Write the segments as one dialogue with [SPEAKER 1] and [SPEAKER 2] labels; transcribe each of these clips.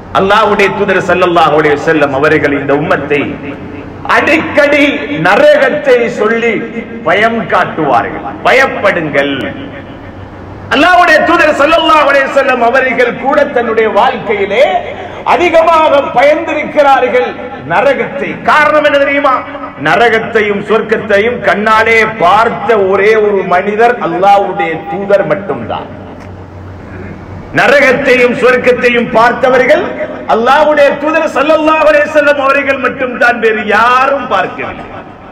[SPEAKER 1] அல்லாஹ்வுடைய தூதர் ஸல்லல்லாஹு அலைஹி வஸல்லம் அவர்கள் இந்த உம்மத்தை அடிக்கடி நரகத்தை சொல்லி பயம் காட்டுவார்கள் பயப்படுங்கள் அல்லாஹ்வுடைய தூதர் ஸல்லல்லாஹு அலைஹி வஸல்லம் அவர்கள் கூட தன்னுடைய வாழ்க்கையிலே அதிகமாக பயந்திருக்கிறார்கள் நரகத்தை காரணம் என்ன தெரியுமா நரகத்தையும் சொர்க்கத்தையும் கண்ணாலே பார்த்த ஒரே ஒரு மனிதர் அல்லாஹ்வுடைய தூதர் மட்டும்தான் நரகத்தையும் சொர்க்கத்தையும் பார்த்தவர்கள் அல்லாஹ்வுடைய தூதர் ஸல்லல்லாஹு அலைஹி வஸல்லம் அவர்கள் மட்டும்தான் வேறு யாரும் பார்க்கவில்லை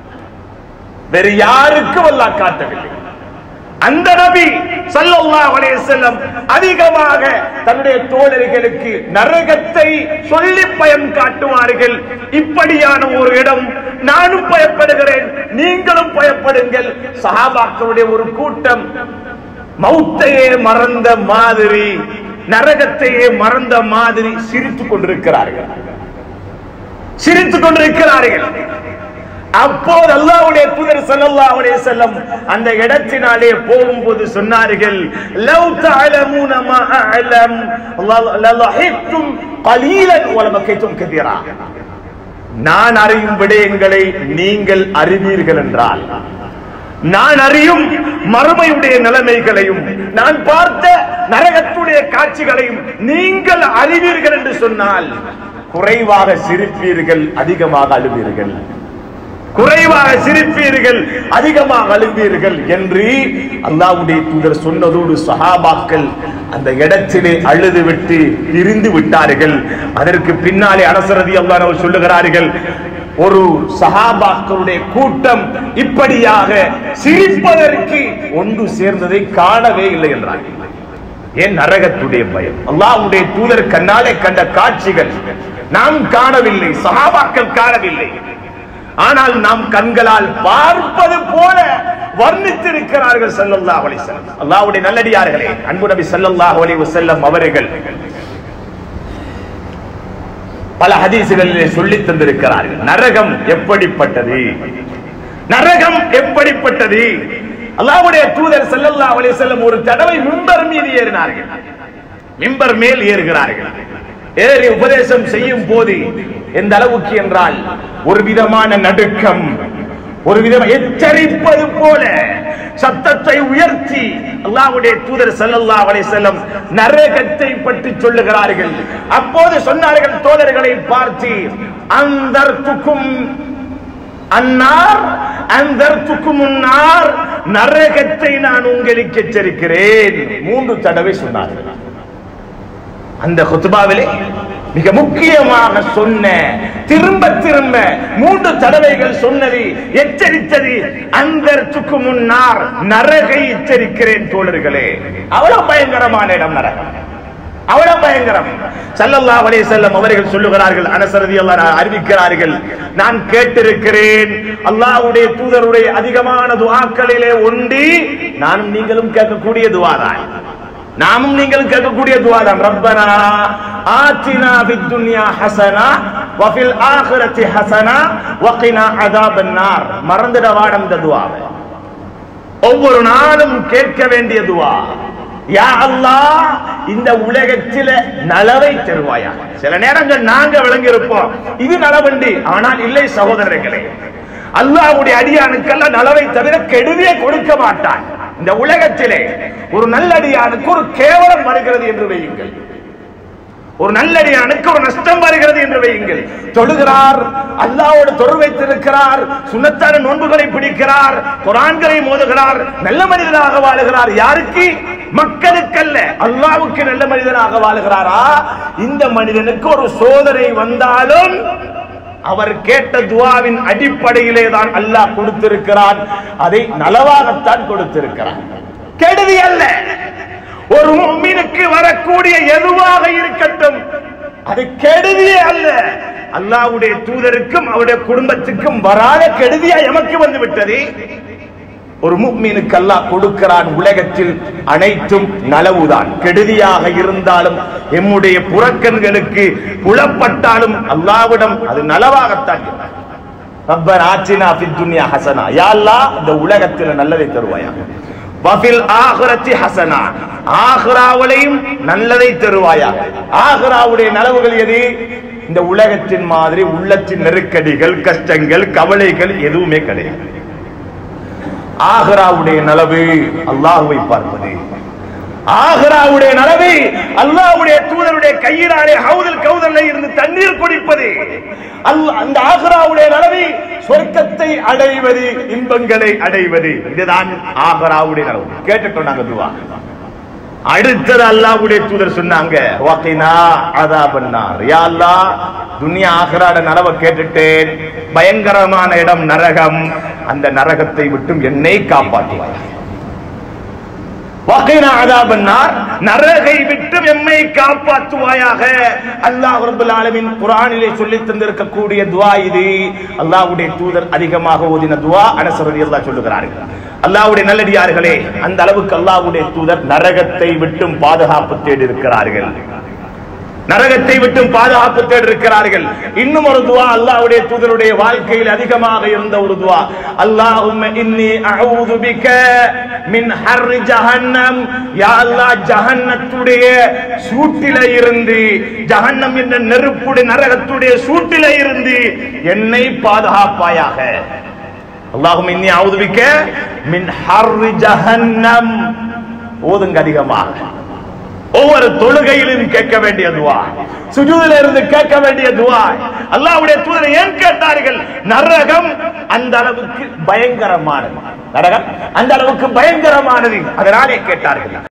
[SPEAKER 1] வேறு யாருக்கும் அல்லாஹ் காட்டவில்லை அந்த நபி ஸல்லல்லாஹு அலைஹி வஸல்லம் அதிகமாக தன்னுடைய தோழர்களுக்கு நரகத்தை சொல்லி பயம் காட்டுவார்கள் இப்படியான ஒரு இடம் நானும் பயப்படுகிறேன் நீங்களும் பயப்படுங்கள் சஹாபாக்களுடைய ஒரு கூட்டம் மௌத்தையே மறந்த மாதிரி நரகத்தையே மறந்த மாதிரி சிரித்துக் கொண்டிருக்கிறார்கள் சிரித்துக் கொண்டிருக்கிறார்கள் அப்போது அல்லாஹ்வுடைய தூதர் ஸல்லல்லாஹு அலைஹி வஸல்லம் அந்த இடத்தினாலே போகும்போது சொன்னார்கள் லவ் தஅலமூன மா அஅலம் லலஹித்தும் கலீலன் வலபகைத்தும் கதீரா நான் அறியும் விடயங்களை நீங்கள் அறிவீர்கள் என்றால் நான் அறியும் மறுமையுடைய நிலைமைகளையும் நான் பார்த்த நரகத்துடைய காட்சிகளையும் நீங்கள் அறிவீர்கள் என்று சொன்னால் குறைவாக சிரிப்பீர்கள் அதிகமாக அழுவீர்கள் குறைவாக சிரிப்பீர்கள் அதிகமாக அழுவீர்கள் என்று அல்லாஹ்வுடைய தூதர் சொன்னதோடு சஹாபாக்கள் அந்த இடத்திலே அழுது விட்டு பிரிந்து விட்டார்கள் அதற்கு பின்னாலே அரசரதி அல்லாஹ் அவர் சொல்லுகிறார்கள் ஒரு சஹாபாக்களுடைய கூட்டம் இப்படியாக சிரிப்பதற்கு ஒன்று சேர்ந்ததை காணவே இல்லை என்றார்கள் ஏன் நரகத்துடைய பயம் அல்லாஹ்வுடைய தூதர் கண்ணாலே கண்ட காட்சிகள் நாம் காணவில்லை சஹாபாக்கள் காணவில்லை ஆனால் நாம் கண்களால் பார்ப்பது போல வர்ணித்திருக்கிறார்கள் ஸல்லல்லாஹு அலைஹி வஸல்லம் அல்லாஹ்வுடைய நல்லடியார்களே அன்பு நபி ஸல்லல்லாஹு அலைஹி வஸல்லம் அவர்கள் பல ஹதீசுகளிலே சொல்லித் தந்திருக்கிறார்கள் நரகம் எப்படிப்பட்டது நரகம் எப்படிப்பட்டது அல்லாஹ்வுடைய தூதர் ஸல்லல்லாஹு அலைஹி வஸல்லம் ஒரு தடவை மிம்பர் மீது ஏறினார்கள் மிம்பர் மேல் ஏறுகிறார்கள் ஏறி உபதேசம் செய்யும் போது எந்த அளவுக்கு என்றால் ஒரு விதமான நடுக்கம் ஒரு விதம் எச்சரிப்பது போல சத்தத்தை உயர்த்தி அல்லாஹ்வுடைய தூதர் ஸல்லல்லாஹு அலைஹி வஸல்லம் நரகத்தை பற்றி சொல்லுகிறார்கள் அப்போது சொன்னார்கள் தோழர்களை பார்த்து அந்தர்த்துக்கும் அன்னார் அந்தர்த்துக்கும் முன்னார் நரகத்தை நான் உங்களுக்கு எச்சரிக்கிறேன் மூன்று தடவை சொன்னார்கள் அந்த குத்துபாவிலே மிக முக்கியமாக சொன்ன திரும்ப திரும்ப மூன்று தடவைகள் சொன்னது எச்சரித்தது அந்த முன்னார் நரகை எச்சரிக்கிறேன் தோழர்களே அவ்வளவு பயங்கரமான இடம் நரகம் அவ்வளவு பயங்கரம் ஸல்லல்லாஹு அலைஹி வஸல்லம் அவர்கள் சொல்லுகிறார்கள் அனசரதி அல்லாஹ் அறிவிக்கிறார்கள் நான் கேட்டிருக்கிறேன் அல்லாஹ்வுடைய தூதருடைய அதிகமான துஆக்களிலே ஒன்று நானும் நீங்களும் கேட்கக்கூடிய துஆதான் நாமும் நீங்கள் கேட்கக்கூடிய துவா தான் ரப்பனா ஆத்தினா ஃபித் துன்யா ஹஸனா வ ஃபில் ஆখিরাতি ஹஸனா வ கினா அஸாபன் நார் மறந்துட வாடம் இந்த துவாவை ஒவ்வொரு நாளும் கேட்க வேண்டிய துவா யா அல்லாஹ் இந்த உலகத்தில நலவை தருவாயா சில நேரங்கள் நாங்க விளங்கி இருப்போம் இது நலவண்டி ஆனால் இல்லை சகோதரர்களே அல்லாஹ்வுடைய அடியானுக்கெல்லாம் நலவை தவிர கெடுதியை கொடுக்க மாட்டான் இந்த உலகத்திலே ஒரு நல்லடியானுக்கு ஒரு கேவலம் வருகிறது என்று வையுங்கள் ஒரு நல்லடியானுக்கு ஒரு நஷ்டம் வருகிறது என்று வையுங்கள் தொழுகிறார் அல்லாவோடு தொழு வைத்திருக்கிறார் சுண்ணத்தான நோன்புகளை பிடிக்கிறார் குரான்களை மோதுகிறார் நல்ல மனிதனாக வாழுகிறார் யாருக்கு மக்களுக்கல்ல அல்லாவுக்கு நல்ல மனிதனாக வாழுகிறாரா இந்த மனிதனுக்கு ஒரு சோதனை வந்தாலும் அவர் கேட்ட துவாவின் அடிப்படையிலே தான் அல்லாஹ் கொடுத்திருக்கிறான் அதை நலவாகத்தான் கொடுத்திருக்கிறான் கெடுதி அல்ல ஒரு முஃமினுக்கு வரக்கூடிய எதுவாக இருக்கட்டும் அது கெடுதியே அல்ல அல்லாஹ்வுடைய தூதருக்கும் அவருடைய குடும்பத்துக்கும் வராத கெடுதியா எமக்கு வந்து விட்டது ஒரு முக்மீனுக்கு அல்லாஹ் கொடுக்கிறான் உலகத்தில் அனைத்தும் நலவுதான் கெடுதியாக இருந்தாலும் எம்முடைய புறக்கண்களுக்கு புலப்பட்டாலும் அல்லாவிடம் அது நலவாகத்தான் இருக்கும். ரப்பர் ஆச்சினா ஃபித் துன்யா ஹசனா யா அல்லாஹ் இந்த உலகத்தில் நல்லதை தருவாயா வஃபில் ஆஹிரத்தி ஹசனா ஆஹிராவிலையும் நல்லதை தருவாயாக ஆஹிராவுடைய நலவுகள் எது இந்த உலகத்தின் மாதிரி உள்ளத்தின் நெருக்கடிகள் கஷ்டங்கள் கவலைகள் எதுவுமே கிடையாது ஆஹிராவுடைய நலவு அல்லாஹுவை பார்ப்பது ஆஹிராவுடைய நலவு அல்லாஹ்வுடைய தூதருடைய கையினாலே ஹவுதல் கௌதல்ல இருந்து தண்ணீர் குடிப்பது அல்லாஹ் அந்த ஆஹிராவுடைய நலவு சொர்க்கத்தை அடைவது இன்பங்களை அடைவது இதுதான் ஆஹிராவுடைய நலவு கேட்டுக்கொண்டாங்க துவா அடுத்தது அல்லாஹ்வுடைய தூதர் சொன்னாங்க வகைனா அதாபன்னார் யா அல்லாஹ் துனியா ஆகராட நரவ கேட்டுட்டேன் பயங்கரமான இடம் நரகம் அந்த நரகத்தை விட்டும் என்னை காப்பாற்றுவாய் வகைனா அதாபன்னார் நரகை விட்டு எம்மை காப்பாற்றுவாயாக அல்லாஹ் ரப்பல் ஆலமீன் குர்ஆனிலே சொல்லி தந்திருக்கக்கூடிய துஆ இது அல்லாஹ்வுடைய தூதர் அதிகமாக ஓதின துஆ அனஸ் ரலியல்லாஹு சொல்லுகிறார்கள் அல்லாஹ்வுடைய நல்லடியார்களே அந்த அளவுக்கு அல்லாஹ்வுடைய தூதர் நரகத்தை விட்டும் பாதுகாப்பு தேடி இருக்கிறார்கள் நரகத்தை விட்டும் பாதுகாப்பு தேடி இருக்கிறார்கள் இன்னும் ஒரு துவா அல்லாஹ்வுடைய தூதருடைய வாழ்க்கையில் அதிகமாக இருந்த ஒரு துவா அல்லாஹும்ம இன்னி அஊது பிக மின் ஹர்ரி ஜஹன்னம் யா அல்லாஹ் ஜஹன்னத்துடைய சூட்டில இருந்து ஜஹன்னம் என்ற நெருப்புடைய நரகத்துடைய சூட்டில இருந்து என்னை பாதுகாப்பாயாக அல்லாஹும் இன்னி அவுது பிக்க மின் ஹர்ரி ஜஹன்னம் ஓதுங்க அதிகமாக ஒவ்வொரு தொழுகையிலும் கேட்க வேண்டிய துவா சுஜூதில இருந்து கேட்க வேண்டிய துவா அல்லாஹ்வுடைய தூதரை ஏன் கேட்டார்கள் நரகம் அந்த அளவுக்கு பயங்கரமானது நரகம் அந்த அளவுக்கு பயங்கரமானது அதனாலே கேட்டார்கள்